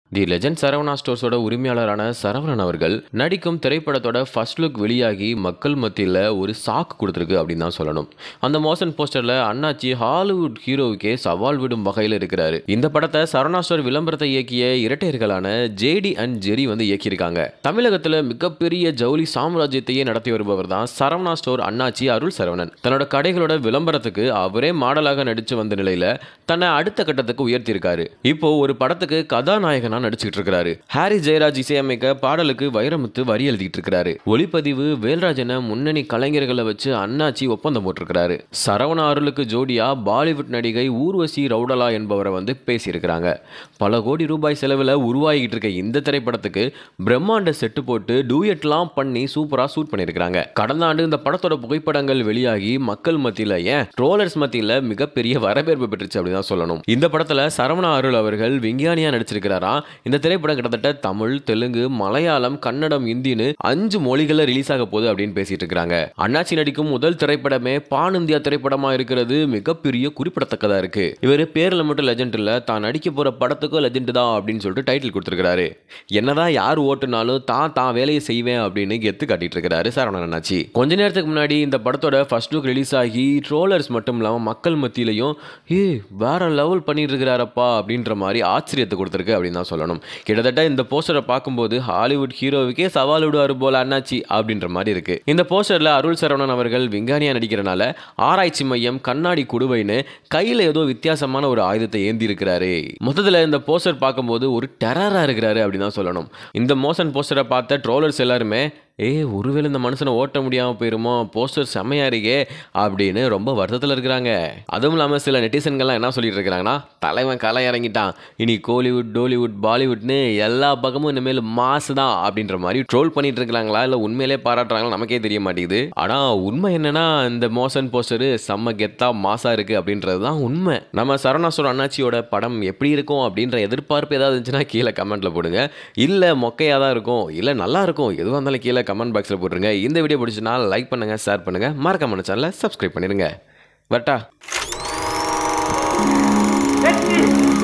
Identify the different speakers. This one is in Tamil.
Speaker 1: தி லெஜண்ட் சரவணா ஸ்டோர்ஸோட உரிமையாளரான சரவணன் அவர்கள் நடிக்கும் திரைப்படத்தோட ஃபர்ஸ்ட் லுக் வெளியாகி மக்கள் மத்தியில் ஒரு சாக்கு கொடுத்துருக்கு அப்படின்னு தான் சொல்லணும் அந்த மோஷன் போஸ்டரில் அண்ணாச்சி ஹாலிவுட் ஹீரோவுக்கே சவால் விடும் வகையில் இருக்கிறாரு இந்த படத்தை சரவணா ஸ்டோர் விளம்பரத்தை இயக்கிய இரட்டையர்களான ஜேடி அண்ட் ஜெரி வந்து இயக்கியிருக்காங்க தமிழகத்தில் மிகப்பெரிய ஜவுளி சாம்ராஜ்யத்தையே நடத்தி வருபவர் தான் சரவணா ஸ்டோர் அண்ணாச்சி அருள் சரவணன் தன்னோட கடைகளோட விளம்பரத்துக்கு அவரே மாடலாக நடிச்சு வந்த நிலையில தன்னை அடுத்த கட்டத்துக்கு உயர்த்தியிருக்காரு இப்போ ஒரு படத்துக்கு கதாநாயகனா நடிச்சுட்டு இருக்காரு ஹாரி ஜெயராஜ் இசையமைக்க பாடலுக்கு வைரமுத்து வரி எழுதிட்டு இருக்காரு ஒளிப்பதிவு வேல்ராஜனை முன்னணி கலைஞர்களை வச்சு அண்ணாச்சி ஒப்பந்தம் போட்டிருக்கிறாரு சரவண அருளுக்கு ஜோடியா பாலிவுட் நடிகை ஊர்வசி ரவுடலா என்பவரை வந்து பேசியிருக்கிறாங்க பல கோடி ரூபாய் செலவில் உருவாகிட்டு இருக்க இந்த திரைப்படத்துக்கு பிரம்மாண்ட செட்டு போட்டு டூயட்லாம் பண்ணி சூப்பரா ஷூட் பண்ணியிருக்கிறாங்க கடந்த ஆண்டு இந்த படத்தோட புகைப்படங்கள் வெளியாகி மக்கள் மத்தியில் ஏன் ட்ரோலர்ஸ் மத்தியில் மிகப்பெரிய வரவேற்பு பெற்றுச்சு அப்படின்னு தான் சொல்லணும் இந்த படத்துல சரவணா அருள் அவர்கள் விஞ்ஞானியா நடிச்சிருக்கிறாராம் இந்த திரைப்படம் கிட்டத்தட்ட தமிழ் தெலுங்கு மலையாளம் கன்னடம் இந்தின்னு அஞ்சு மொழிகளில் ரிலீஸ் ஆக போகுது அப்படின்னு பேசிட்டு இருக்காங்க அண்ணாச்சி நடிக்கும் முதல் திரைப்படமே பான் இந்தியா திரைப்படமா இருக்கிறது மிகப்பெரிய குறிப்பிடத்தக்கதா இருக்கு இவர் பேர்ல மட்டும் லெஜெண்ட் இல்ல தான் நடிக்க போற படத்துக்கும் லெஜெண்ட் தான் அப்படின்னு சொல்லிட்டு டைட்டில் கொடுத்திருக்காரு என்னதான் யார் ஓட்டுனாலும் தான் தான் வேலையை செய்வேன் அப்படின்னு கெத்து காட்டிட்டு இருக்காரு சரவணன் அண்ணாச்சி கொஞ்ச நேரத்துக்கு முன்னாடி இந்த படத்தோட ஃபர்ஸ்ட் லுக் ரிலீஸ் ஆகி ட்ரோலர்ஸ் மட்டும் இல்லாம மக்கள் மத்தியிலையும் ஏ வேற லெவல் பண்ணிட்டு இருக்கிறாரப்பா அப்படின்ற மாதிரி ஆச்சரியத்தை கொடுத்துருக்கு அப்படின்னு தான் சொல்லணும் கிட்டத்தட்ட இந்த போஸ்டரை பார்க்கும்போது ஹாலிவுட் ஹீரோவுக்கே சவால் விடுவார் போல அண்ணாச்சி அப்படின்ற மாதிரி இருக்கு இந்த போஸ்டர்ல அருள் சரவணன் அவர்கள் விஞ்ஞானியா நடிக்கிறனால ஆராய்ச்சி மையம் கண்ணாடி குடுவைன்னு கையில ஏதோ வித்தியாசமான ஒரு ஆயுதத்தை ஏந்தி இருக்கிறாரு மொத்தத்தில் இந்த போஸ்டர் பார்க்கும்போது ஒரு டெரரா இருக்கிறாரு அப்படின்னு தான் சொல்லணும் இந்த மோஷன் போஸ்டரை பார்த்த ட்ரோலர்ஸ் எல்லாருமே ஏ ஒருவேளை இந்த மனுஷனை ஓட்ட முடியாமல் போயிருமோ போஸ்டர் செம்மையா இருக்கே அப்படின்னு ரொம்ப வருத்தத்தில் இருக்கிறாங்க அதுவும் இல்லாமல் சில நெட்டிசன்கள்லாம் என்ன சொல்லிட்டு இருக்கிறாங்கன்னா தலைவன் கலை இறங்கிட்டான் இனி கோலிவுட் டோலிவுட் பாலிவுட்னு எல்லா பக்கமும் இனிமேல் மாசு தான் அப்படின்ற மாதிரி ட்ரோல் பண்ணிட்டு இருக்கிறாங்களா இல்லை உண்மையிலே பாராட்டுறாங்களா நமக்கே தெரிய மாட்டேங்குது ஆனால் உண்மை என்னன்னா இந்த மோஷன் போஸ்டரு செம்ம கெத்தா மாசா இருக்கு அப்படின்றது தான் உண்மை நம்ம சரணாசுர அண்ணாச்சியோட படம் எப்படி இருக்கும் அப்படின்ற எதிர்பார்ப்பு ஏதாவது இருந்துச்சுன்னா கீழே கமெண்ட்ல போடுங்க இல்லை மொக்கையாக தான் இருக்கும் இல்லை நல்லா இருக்கும் எதுவாக இருந்தாலும் கீழே கமெண்ட் பாக்ஸில் போட்டுருங்க இந்த வீடியோ பிடிச்சுன்னா லைக் பண்ணுங்கள் ஷேர் பண்ணுங்கள் மறக்காம சேனலை சப்ஸ்கிரைப் பண்ணிடுங்க வரட்டா
Speaker 2: வெற்றி